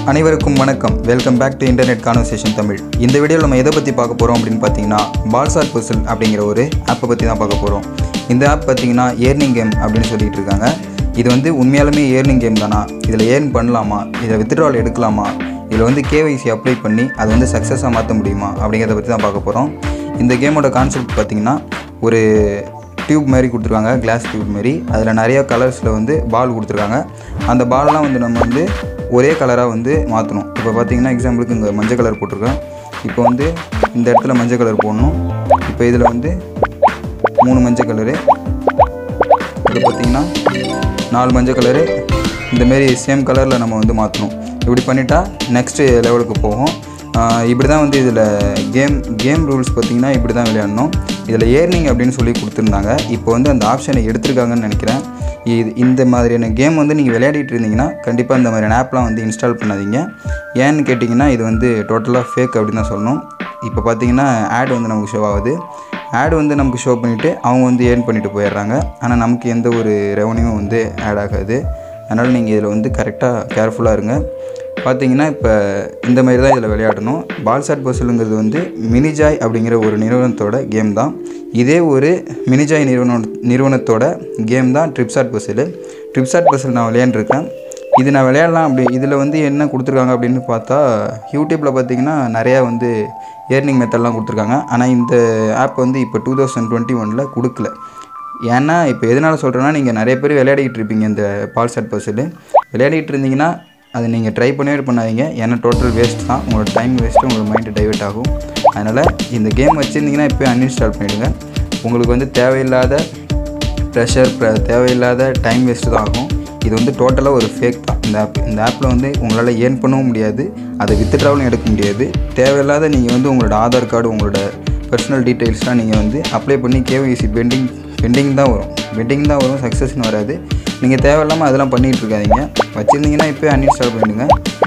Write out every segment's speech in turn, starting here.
அனைவருக்கும் வணக்கம் welcome back to internet conversation Tamil இந்த வீடியோவில் நம்ம எதை பற்றி பார்க்க போகிறோம் அப்படின்னு பார்த்தீங்கன்னா பால்சார் புசல் அப்படிங்கிற ஒரு ஆப்பை பற்றி தான் பார்க்க போகிறோம் இந்த ஆப் பார்த்தீங்கன்னா ஏர்னிங் கேம் அப்படின்னு சொல்லிட்டு இருக்காங்க இது வந்து உண்மையாலுமே ஏர்னிங் கேம் தானா இதில் ஏர்ன் பண்ணலாமா இதில் வித்ட்ரால் எடுக்கலாமா இதில் வந்து கேவைசி அப்ளை பண்ணி அதை வந்து சக்ஸஸாக மாற்ற முடியுமா அப்படிங்கிறத பற்றி தான் பார்க்க போகிறோம் இந்த கேமோட கான்செப்ட் பார்த்தீங்கன்னா ஒரு டியூப் மாதிரி கொடுத்துருக்காங்க கிளாஸ் டியூப் மாதிரி அதில் நிறைய கலர்ஸில் வந்து பால் கொடுத்துருக்காங்க அந்த பாலெலாம் வந்து நம்ம வந்து ஒரே கலராக வந்து மாற்றணும் இப்போ பார்த்தீங்கன்னா எக்ஸாம்பிளுக்கு இங்கே மஞ்சள் கலர் போட்டிருக்கேன் இப்போ வந்து இந்த இடத்துல மஞ்சள் கலர் போடணும் இப்போ இதில் வந்து மூணு மஞ்சள் கலரு இது பார்த்தீங்கன்னா நாலு மஞ்சள் கலரு இந்தமாரி சேம் கலரில் நம்ம வந்து மாற்றணும் இப்படி பண்ணிட்டா நெக்ஸ்ட்டு லெவலுக்கு போகும் ஆஹ் இப்படி தான் வந்து இதில் கேம் கேம் ரூல்ஸ் பார்த்தீங்கன்னா இப்படி தான் விளையாடணும் இதில் ஏர்னிங் அப்படின்னு சொல்லி கொடுத்துருந்தாங்க இப்போ வந்து அந்த ஆப்ஷனை எடுத்திருக்காங்கன்னு நினைக்கிறேன் இது இந்த மாதிரியான கேம் வந்து நீங்கள் விளையாடிட்டு இருந்தீங்கன்னா கண்டிப்பாக இந்த மாதிரியான ஆப்லாம் வந்து இன்ஸ்டால் பண்ணாதீங்க ஏன்னு கேட்டிங்கன்னா இது வந்து டோட்டலாக ஃபேக் அப்படின்னு தான் சொல்லணும் இப்போ பார்த்தீங்கன்னா ஆட் வந்து நமக்கு ஷோ ஆகுது ஆட் வந்து நமக்கு ஷோ பண்ணிவிட்டு அவங்க வந்து ஏர்ன் பண்ணிட்டு போயிடுறாங்க ஆனால் நமக்கு எந்த ஒரு ரெவன்யூவும் வந்து ஆட் ஆகாது அதனால் நீங்கள் இதில் வந்து கரெக்டாக கேர்ஃபுல்லாக இருங்க பார்த்தீங்கன்னா இப்போ இந்த மாதிரி தான் இதில் விளையாடணும் பால்சாட் பஸ்ஸுங்கிறது வந்து மினிஜாய் அப்படிங்கிற ஒரு நிறுவனத்தோட கேம் தான் இதே ஒரு மினிஜாய் நிறுவனம் நிறுவனத்தோட கேம் தான் ட்ரிப்ஸாட் பஸ்ஸில் ட்ரிப்ஸாட் பஸ்ஸில் நான் விளையாண்டுருக்கேன் இது நான் விளையாடலாம் அப்படி இதில் வந்து என்ன கொடுத்துருக்காங்க அப்படின்னு பார்த்தா யூடியூப்பில் பார்த்தீங்கன்னா நிறையா வந்து ஏர்னிங் மெத்தட்லாம் கொடுத்துருக்காங்க ஆனால் இந்த ஆப் வந்து இப்போ டூ தௌசண்ட் டுவெண்ட்டி ஒனில் கொடுக்கல ஏன்னா இப்போ எதனால் சொல்கிறேன்னா நீங்கள் நிறைய பேர் விளையாடிக்கிட்டு இருப்பீங்க இந்த பால் செட் பஸ்ஸில் விளையாடிட்டு இருந்தீங்கன்னா அதை நீங்கள் ட்ரை பண்ணவே பண்ணாதீங்க ஏன்னா டோட்டல் வேஸ்ட் தான் உங்களோட டைம் வேஸ்ட்டு உங்களோட மைண்டு டைவெர்ட் ஆகும் அதனால் இந்த கேம் வச்சுருந்தீங்கன்னா இப்போ அன்இன்ஸ்டால் பண்ணிவிடுங்க உங்களுக்கு வந்து தேவையில்லாத ப்ரெஷர் தேவையில்லாத டைம் வேஸ்ட்டு தான் ஆகும் இது வந்து டோட்டலாக ஒரு ஃபேக் தான் இந்த ஆப் இந்த ஆப்பில் வந்து உங்களால் ஏர்ன் பண்ணவும் முடியாது அதை வித்ட்ராவலும் எடுக்க முடியாது தேவையில்லாத நீங்கள் வந்து உங்களோட ஆதார் கார்டு உங்களோட பர்சனல் டீட்டெயில்ஸ்லாம் நீங்கள் வந்து அப்ளை பண்ணி கேஒய்சி பெண்டிங் பெண்டிங் தான் வரும் பெண்டிங் தான் வரும் சக்ஸஸ்னு வராது நீங்கள் தேவையில்லாமல் அதெல்லாம் பண்ணிகிட்டு இருக்காதீங்க வச்சுருந்தீங்கன்னா இப்போ அன்இன்ஸ்டால் பண்ணிவிடுங்க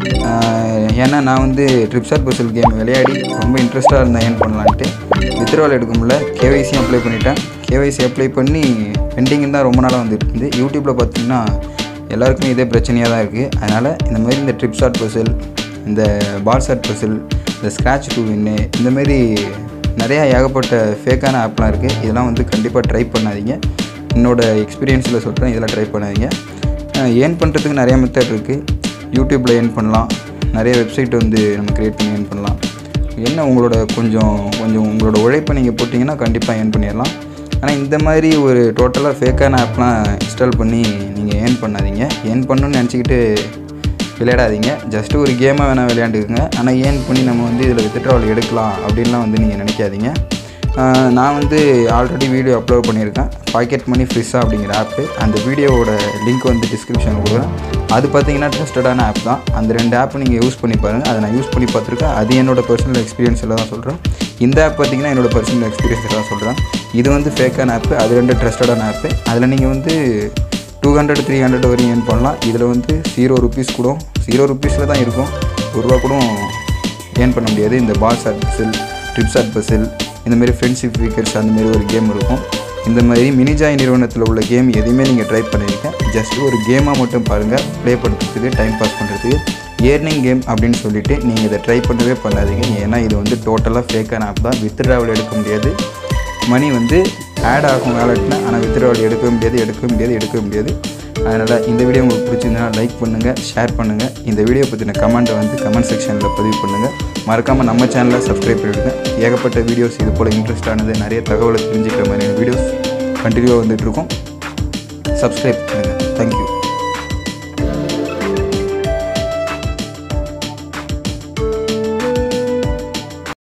ஆஹ் ஏன்னா நான் வந்து ட்ரிப்ஸாட் பர்சல் கேம் விளையாடி ரொம்ப இன்ட்ரெஸ்ட்டாக இருந்தேன் ஏன் பண்ணலான்ட்டு வித்ட்ராவல் எடுக்க முடியல கேவைசியும் அப்ளை பண்ணிட்டேன் கேவைசி அப்ளை பண்ணி பெண்டிங் தான் ரொம்ப நாளாக வந்துட்டு இருந்து யூடியூப்பில் பார்த்தீங்கன்னா எல்லாருக்குமே இதே பிரச்சனையாக தான் இருக்குது அதனால் இந்த மாதிரி இந்த ட்ரிப்ஸாட் பர்சல் இந்த பால்சாட் பர்சல் இந்த ஸ்க்ராட்ச் டூ வின்னு இந்தமாரி நிறையா ஏகப்பட்ட ஃபேக்கான ஆப்லாம் இருக்குது இதெல்லாம் வந்து கண்டிப்பாக ட்ரை பண்ணாதீங்க என்னோட எக்ஸ்பீரியன்ஸில் சொல்கிறேன் இதெல்லாம் ட்ரை பண்ணாதீங்க ஏர்ன் பண்ணுறதுக்கு நிறைய மெத்தட் இருக்குது யூடியூப்பில் ஏர்ன் பண்ணலாம் நிறைய வெப்சைட் வந்து நம்ம க்ரியேட் பண்ணி ஏர்ன் பண்ணலாம் என்ன உங்களோட கொஞ்சம் கொஞ்சம் உங்களோட உழைப்பை நீங்கள் போட்டிங்கன்னா கண்டிப்பாக ஏர்ன் பண்ணிடலாம் ஆனால் இந்த மாதிரி ஒரு டோட்டலாக ஃபேக்கான ஆப்லாம் இன்ஸ்டால் பண்ணி நீங்கள் ஏர்ன் பண்ணாதீங்க ஏர்ன் பண்ணணும்னு நினச்சிக்கிட்டு விளையாடாதீங்க ஜஸ்ட் ஒரு கேமாக வேணால் விளையாண்டுக்குங்க ஆனால் ஏர்ன் பண்ணி நம்ம வந்து இதில் வித்ட்ராவல் எடுக்கலாம் அப்படின்லாம் வந்து நீங்கள் நினைக்காதீங்க ஆஹ் நான் வந்து ஆல்ரெடி வீடியோ அப்லோட் பண்ணியிருக்கேன் பாக்கெட் மணி ஃப்ரிஸ்ஸா அப்படிங்கிற ஆப்பு அந்த வீடியோவோட லிங்க் வந்து டிஸ்கிரிப்ஷனில் கொடுக்குறேன் அது பார்த்தீங்கன்னா ட்ரஸ்டடான ஆப் தான் அந்த ரெண்டு ஆப் நீங்கள் யூஸ் பண்ணி பாருங்கள் அதை நான் யூஸ் பண்ணி பார்த்துருக்கேன் அது என்னோட பர்சனல் எக்ஸ்பீரியன்ஸில் தான் சொல்கிறேன் இந்த ஆப் பார்த்தீங்கன்னா என்னோட பர்சனல் எக்ஸ்பீரியன்ஸில் தான் சொல்கிறேன் இது வந்து ஃபேக்கான ஆப்பு அது ரெண்டு ட்ரஸ்டடான ஆப்பு அதில் நீங்கள் வந்து டூ ஹண்ட்ரட் த்ரீ ஹண்ட்ரட் வரையும் ஏர்ன் பண்ணலாம் இதில் வந்து ஜீரோ ருபீஸ் கூட ஜீரோ ருபீஸில் தான் இருக்கும் ஒரு ரூபா கூட ஏர்ன் பண்ண முடியாது இந்த balls ad puzzle trips ad puzzle இந்தமாரி ஃப்ரெண்ட்ஷிப் வீக்கர்ஸ் அந்தமாரி ஒரு கேம் இருக்கும் இந்த மாதிரி மினிஜாய் நிறுவனத்தில் உள்ள கேம் எதையுமே நீங்கள் ட்ரை பண்ணியிருக்க ஜஸ்ட் ஒரு கேமாக மட்டும் பாருங்கள் ப்ளே பண்ணுறதுக்கு டைம் பாஸ் பண்ணுறதுக்கு ஏர்னிங் கேம் அப்படின்னு சொல்லிட்டு நீங்கள் இதை ட்ரை பண்ணவே பண்ணாதீங்க ஏன்னா இது வந்து டோட்டலாக ஃபேக்கான ஆப் தான் வித் ட்ராவல் எடுக்க முடியாது மணி வந்து ஆட் ஆகும் வேலட்னா ஆனால் வித்ட்ராவல் எடுக்க முடியாது எடுக்க முடியாது எடுக்க முடியாது அதனால் இந்த வீடியோ உங்களுக்கு பிடிச்சிருந்தா லைக் பண்ணுங்கள் ஷேர் பண்ணுங்கள் இந்த வீடியோ பற்றின கமெண்ட்டை வந்து கமெண்ட் செக்ஷனில் பதிவு பண்ணுங்கள் மறக்காமல் நம்ம சேனலை சப்ஸ்கிரைப் பண்ணிவிடுங்க ஏகப்பட்ட வீடியோஸ் இது போல் இன்ட்ரெஸ்டானது நிறைய தகவலை தெரிஞ்சுக்கிற மாதிரியான வீடியோஸ் கண்டினியூவாக வந்துட்டுருக்கோம் சப்ஸ்கிரைப் பண்ணுங்கள் தேங்க்யூ